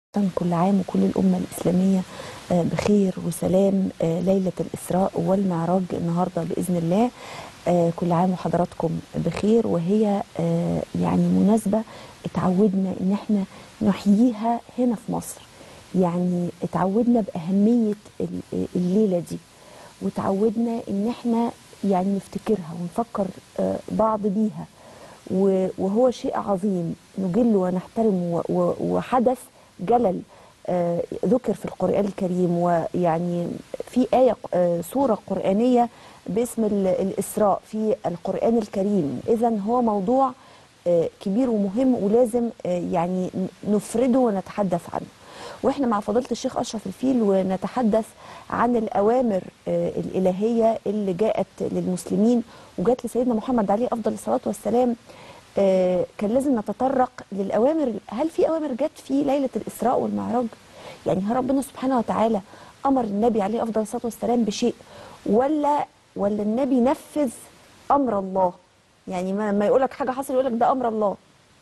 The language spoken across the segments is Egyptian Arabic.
كل عام وكل الأمة الإسلامية آه، بخير وسلام آه، ليلة الإسراء والمعراج النهاردة بإذن الله آه، كل عام وحضراتكم بخير وهي آه، يعني مناسبة اتعودنا إن احنا نحييها هنا في مصر يعني اتعودنا بأهمية ال- الليلة دي وتعودنا إن احنا يعني نفتكرها ونفكر آه، بعض بيها و- وهو شيء عظيم نجل ونحترم و- و- وحدث جلل آه، ذكر في القرآن الكريم ويعني في آية آه، سورة قرآنية باسم ال- الإسراء في القرآن الكريم إذا هو موضوع آه، كبير ومهم ولازم آه، يعني نفرده ونتحدث عنه واحنا مع فضيله الشيخ اشرف الفيل ونتحدث عن الاوامر آه، الالهيه اللي جاءت للمسلمين وجاءت لسيدنا محمد عليه افضل الصلاه والسلام آه، كان لازم نتطرق للاوامر هل في اوامر جت في ليله الاسراء والمعراج يعني هل ربنا سبحانه وتعالى امر النبي عليه افضل الصلاه والسلام بشيء ولا ولا النبي نفذ امر الله يعني ما, ما يقول لك حاجه حصل يقول لك ده امر الله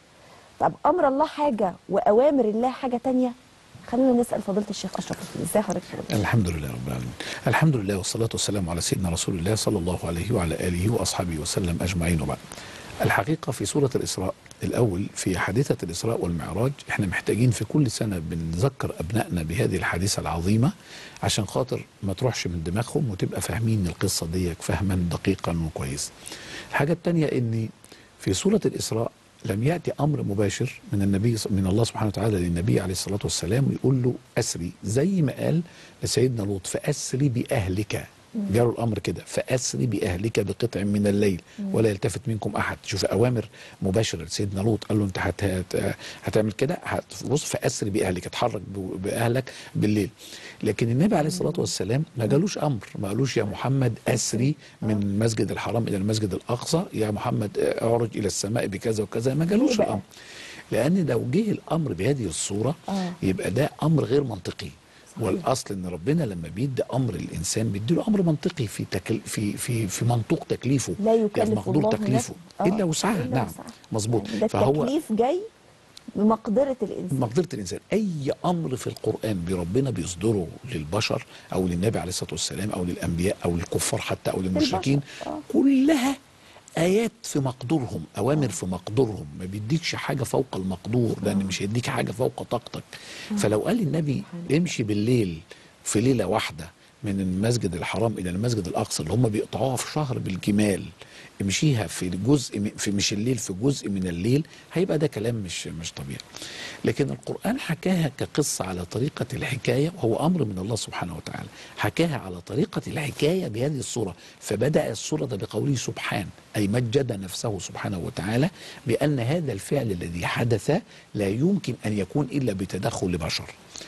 طب امر الله حاجه واوامر الله حاجه تانية خلينا نسال فضيله الشيخ اشرف الفيل. ازاي حضرتك يا فضيلة؟ الحمد لله رب العالمين الحمد لله والصلاة والسلام على سيدنا رسول الله صلى الله عليه وعلى آله وأصحابه وسلم أجمعين وبعد الحقيقة في سورة الإسراء الأول في حادثة الإسراء والمعراج احنا محتاجين في كل سنة بنذكر أبنائنا بهذه الحادثة العظيمة عشان خاطر ما تروحش من دماغهم وتبقى فاهمين القصة دي فهما دقيقا وكويس الحاجة التانية ان في سورة الإسراء لم يأتي أمر مباشر من النبي من الله سبحانه وتعالى للنبي عليه الصلاة والسلام ويقول له أسري زي ما قال لسيدنا لوط فأسري بأهلك جاله الأمر كده فأسري بأهلك بقطع من الليل ولا يلتفت منكم أحد شوف أوامر مباشرة لسيدنا لوط قال له أنت هت هت هتعمل كده هت- بص فأسري بأهلك اتحرك ب- بأهلك بالليل لكن النبي عليه الصلاة والسلام ما جالوش أمر ما قالوش يا محمد أسري من المسجد الحرام إلى المسجد الأقصى يا محمد اعرج إلى السماء بكذا وكذا ما جالوش بقى؟ الأمر لأن لو جه الأمر بهذه الصورة آه. يبقى ده أمر غير منطقي والاصل ان ربنا لما بيدي امر الانسان بيديله امر منطقي في تكل في في في منطوق تكليفه لا يكلف يعني مقدور الله تكليفه نفسا. آه، الا وسعها إلا نعم وسعها. مظبوط يعني ده فهو التكليف جاي بمقدره الانسان مقدرة الإنسان أي أمر في القرآن بربنا بيصدره للبشر أو للنبي عليه الصلاة والسلام أو للأنبياء أو للكفار حتى أو للمشركين آه. كلها آيات في مقدورهم أوامر في مقدورهم ما بيديكش حاجة فوق المقدور لأن مش هيديك حاجة فوق طاقتك فلو قال النبي امشي بالليل في ليلة واحدة من المسجد الحرام إلى المسجد الأقصى اللي هم بيقطعوها في شهر بالجمال امشيها في جزء من- في مش الليل في جزء من الليل هيبقى ده كلام مش مش طبيعي لكن القرآن حكاها كقصة على طريقة الحكاية وهو أمر من الله سبحانه وتعالى حكاها على طريقة الحكاية بهذه الصورة فبدأ الصورة بقوله سبحان أي مجد نفسه سبحانه وتعالى بأن هذا الفعل الذي حدث لا يمكن أن يكون إلا بتدخل بشر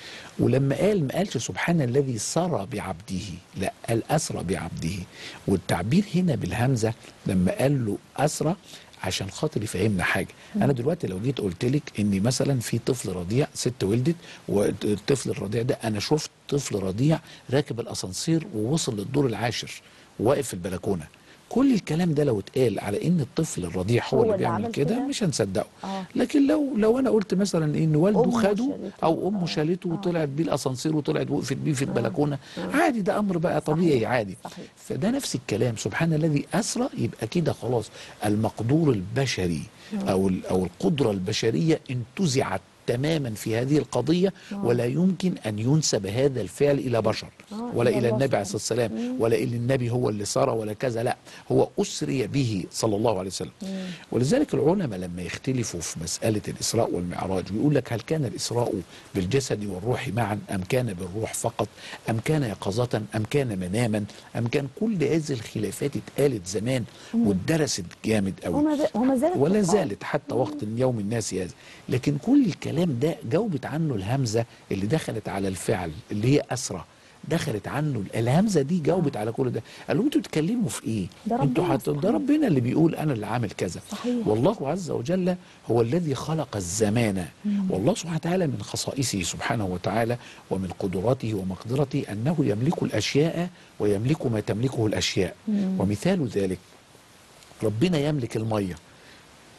ولما قال ما قالش سبحان الذي سرى بعبده لا قال أسرى بعبده والتعبير هنا بالهمزة لما قال له أسرى عشان خاطر يفهمنا حاجة أنا دلوقتي لو جيت قلت لك إن مثلا في طفل رضيع ست ولدت والطفل الرضيع ده أنا شفت طفل رضيع راكب الأسانسير ووصل للدور العاشر واقف في البلكونة كل الكلام ده لو اتقال على ان الطفل الرضيع هو, هو اللي اللي بيعمل عمل كده كده؟ مش هنصدقه آه. لكن لو لو انا قلت مثلا ان والده أمه خده شالته. او امه آه. شالته آه. وطلعت بيه الاسانسير وطلعت وقفت بيه في البلكونه آه. عادي ده امر بقى طبيعي صحيح. عادي صحيح. فده نفس الكلام سبحان الذي اسرى يبقى كده خلاص المقدور البشري او ال- او القدره البشريه انتزعت تماما في هذه القضيه ولا يمكن ان ينسب هذا الفعل الى بشر آه، ولا إلى الى الله النبي عليه الصلاه والسلام ولا الى النبي هو اللي سرى ولا كذا لا هو اسري به صلى الله عليه وسلم ولذلك العلماء لما يختلفوا في مساله الاسراء والمعراج ويقول لك هل كان الاسراء بالجسد والروح معا ام كان بالروح فقط ام كان يقظه ام كان مناما ام كان كل هذه الخلافات اتقالت زمان واتدرست جامد قوي وما ز- وما زالت ولا تقال. زالت حتى وقت يوم الناس هذا لكن كل الكلام ده جاوبت عنه الهمزة اللي دخلت على الفعل اللي هي أسرى دخلت عنه الهمزة دي جاوبت على كل ده قالوا انتوا بتتكلموا في ايه ده ربنا انتوا حت... ده سبحانه. ربنا اللي بيقول انا اللي عامل كذا صحيح. والله عز وجل هو الذي خلق الزمان والله سبحانه وتعالى من خصائصه سبحانه وتعالى ومن قدراته ومقدرته انه يملك الاشياء ويملك ما تملكه الاشياء ومثال ذلك ربنا يملك الميه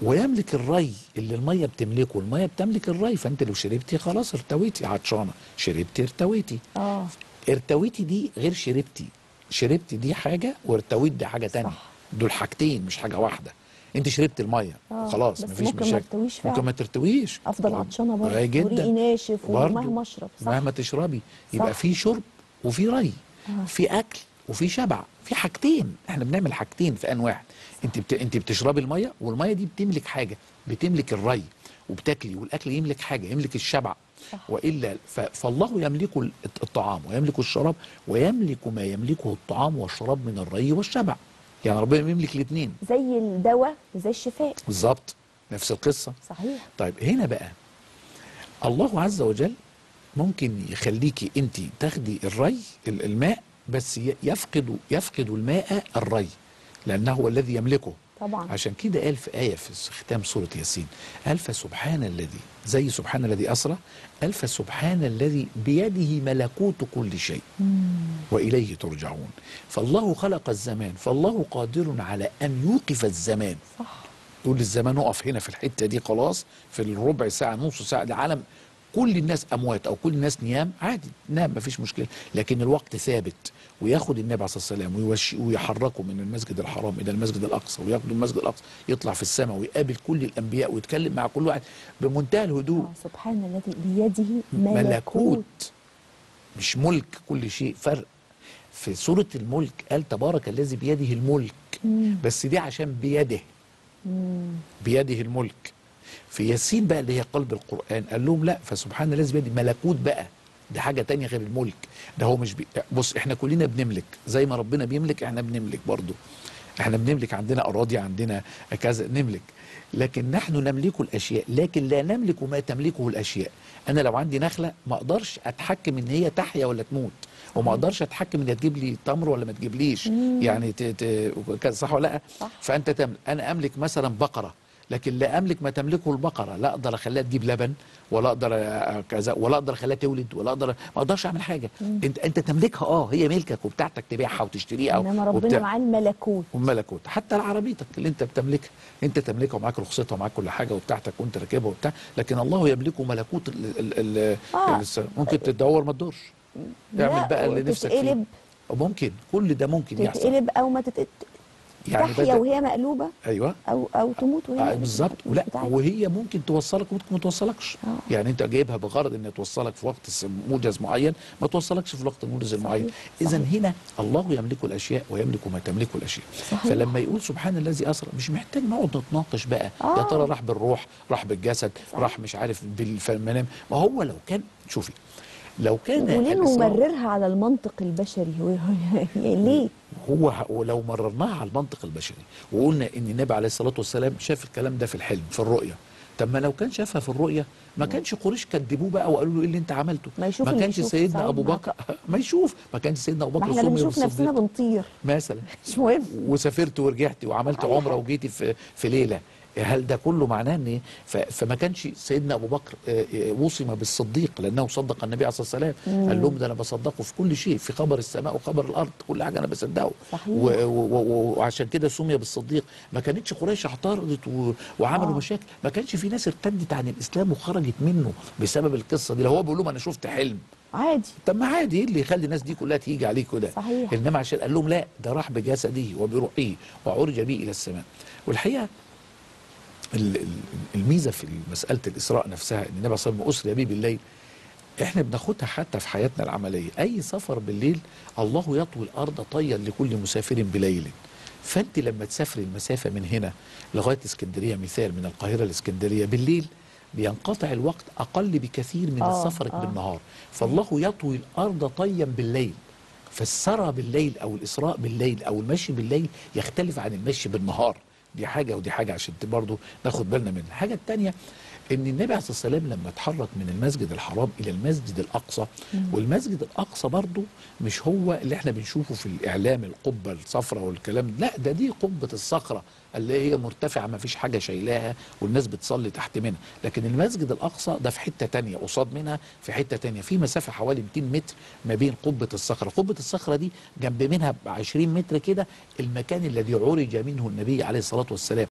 ويملك الري اللي الميه بتملكه الميه بتملك الري فانت لو شربتي خلاص ارتويتي عطشانه شربتي ارتويتي اه ارتويتي دي غير شربتي شربتي دي حاجه وارتويت دي حاجه تانية صح. دول حاجتين مش حاجه واحده انت شربت الميه آه، خلاص بس مفيش ممكن ما مشاكل ارتويش فعلا. ممكن ما ترتويش افضل عطشانه برضه آه، جدا وريقي ناشف برضه. ومهما اشرب صح مهما تشربي يبقى صح. في شرب وفي ري آه. في اكل وفي شبع في حاجتين احنا بنعمل حاجتين في ان واحد انت بت... انت بتشربي الميه والميه دي بتملك حاجه بتملك الري وبتاكلي والاكل يملك حاجه يملك الشبع صح. والا ف... فالله يملك ال- الطعام ويملك الشراب ويملك ما يملكه الطعام والشراب من الري والشبع يعني ربنا يملك الاثنين زي الدواء وزي الشفاء بالظبط نفس القصه صحيح طيب هنا بقى الله عز وجل ممكن يخليكي انت تاخدي الري ال- الماء بس ي- يفقد يفقد الماء الري لانه هو الذي يملكه طبعا عشان كده قال في آية في ختام سورة ياسين قال فسبحان الذي زي سبحان الذي أسرى قال فسبحان الذي بيده ملكوت كل شيء وإليه ترجعون فالله خلق الزمان فالله قادر على أن يوقف الزمان صح تقول الزمان اقف هنا في الحته دي خلاص في الربع ساعه نص ساعه العالم كل الناس اموات او كل الناس نيام عادي نام مفيش مشكله لكن الوقت ثابت وياخد النبي عليه الصلاه والسلام ويوش ويحركه من المسجد الحرام الى المسجد الاقصى وياخد المسجد الاقصى يطلع في السماء ويقابل كل الانبياء ويتكلم مع كل واحد بمنتهى الهدوء آه سبحان الذي بيده ملكوت ملكوت مش ملك كل شيء فرق في سوره الملك قال تبارك الذي بيده الملك مم. بس دي عشان بيده مم. بيده الملك في ياسين بقى اللي هي قلب القرآن قال لهم لا فسبحان الذي بيده ملكوت بقى دي حاجة تانية غير الملك ده هو مش بي... بص احنا كلنا بنملك زي ما ربنا بيملك احنا بنملك برضو احنا بنملك عندنا أراضي عندنا كذا نملك لكن نحن نملك الأشياء لكن لا نملك ما تملكه الأشياء أنا لو عندي نخلة ما أقدرش أتحكم إن هي تحيا ولا تموت وما اقدرش اتحكم ان هي تجيب لي تمر ولا ما تجيبليش يعني ت... ت... كذا صح ولا لا صح. فانت تملك انا املك مثلا بقره لكن لا املك ما تملكه البقره لا اقدر اخليها تجيب لبن ولا اقدر أ- كذا ولا اقدر اخليها تولد ولا اقدر ما اقدرش اعمل حاجه انت انت تملكها اه هي ملكك وبتاعتك تبيعها وتشتريها انما ربنا وبتاع- معاه الملكوت وملكوت حتى عربيتك اللي انت بتملكها انت تملكها ومعاك رخصتها ومعاك كل حاجه وبتاعتك وانت راكبها وبتاع لكن الله يملك ملكوت ال ال ال آه. ال ممكن تدور ما تدورش لا، اعمل بقى اللي نفسك فيه وتتقلب. ممكن كل ده ممكن يحصل تتقلب او ما تتقلب يعني تحيا بدأ- وهي مقلوبه ايوه او او تموت وهي آه مقلوبة. بالظبط مش ولا بتاعتك. وهي ممكن توصلك وممكن ما توصلكش آه. يعني انت جايبها بغرض ان توصلك في وقت س- موجز معين ما توصلكش في الوقت الموجز المعين اذا صحيح. هنا الله يملك الاشياء ويملك ما تملكه الاشياء صحيح. فلما يقول سبحان الذي اسرى مش محتاج نقعد نتناقش بقى آه. يا ترى راح بالروح راح بالجسد صحيح. راح مش عارف بالمنام ما هو لو كان شوفي لو كان وليه الإسراء- نمررها على المنطق البشري هو ليه هو ه- ولو مررناها على المنطق البشري وقلنا ان النبي عليه الصلاه والسلام شاف الكلام ده في الحلم في الرؤيه طب ما لو كان شافها في الرؤيه ما كانش قريش كدبوه بقى وقالوا له ايه اللي انت عملته ما يشوف ما اللي كانش يشوف، سيدنا صحيح، ابو معاك بكر ما يشوف ما كانش سيدنا ابو ما بكر احنا لما سمي نشوف نفسنا بالصديق بنطير مثلا مش مهم وسافرت ورجعت وعملت أي عمره حاجة. وجيتي في في ليله هل ده كله معناه ان إيه؟ ف- فما كانش سيدنا ابو بكر آه، آه، وصم بالصديق لانه صدق النبي عليه الصلاه والسلام قال لهم ده انا بصدقه في كل شيء في خبر السماء وخبر الارض كل حاجه انا بصدقه صحيح. و- و- و- وعشان كده سمي بالصديق ما كانتش قريش اعترضت و- وعملوا آه. مشاكل ما كانش في ناس ارتدت عن الاسلام وخرجت منه بسبب القصه دي لو هو بيقول لهم انا شفت حلم عادي طب ما عادي ايه اللي يخلي الناس دي كلها تيجي عليه كده صحيح. انما عشان قال لهم لا ده راح بجسده وبروحه وعرج به الى السماء والحقيقه ال- ال- الميزه في مساله الاسراء نفسها ان النبي صلى الله عليه وسلم اسري به بالليل احنا بناخدها حتى في حياتنا العمليه اي سفر بالليل الله يطوي الارض طيا لكل مسافر بليل فانت لما تسافري المسافه من هنا لغايه اسكندريه مثال من القاهره لاسكندريه بالليل بينقطع الوقت اقل بكثير من آه، سفرك آه. بالنهار فالله يطوي الارض طيا بالليل فالسرى بالليل او الاسراء بالليل او المشي بالليل يختلف عن المشي بالنهار دي حاجه ودي حاجه عشان برضه ناخد بالنا منها الحاجه الثانيه ان النبي عليه الصلاه والسلام لما اتحرك من المسجد الحرام الى المسجد الاقصى والمسجد الاقصى برضه مش هو اللي احنا بنشوفه في الاعلام القبه الصفراء والكلام لا ده دي قبه الصخره اللي هي مرتفعه ما فيش حاجه شايلاها والناس بتصلي تحت منها لكن المسجد الاقصى ده في حته تانية قصاد منها في حته تانية في مسافه حوالي 200 متر ما بين قبه الصخره قبه الصخره دي جنب منها ب 20 متر كده المكان الذي عرج منه النبي عليه الصلاه والسلام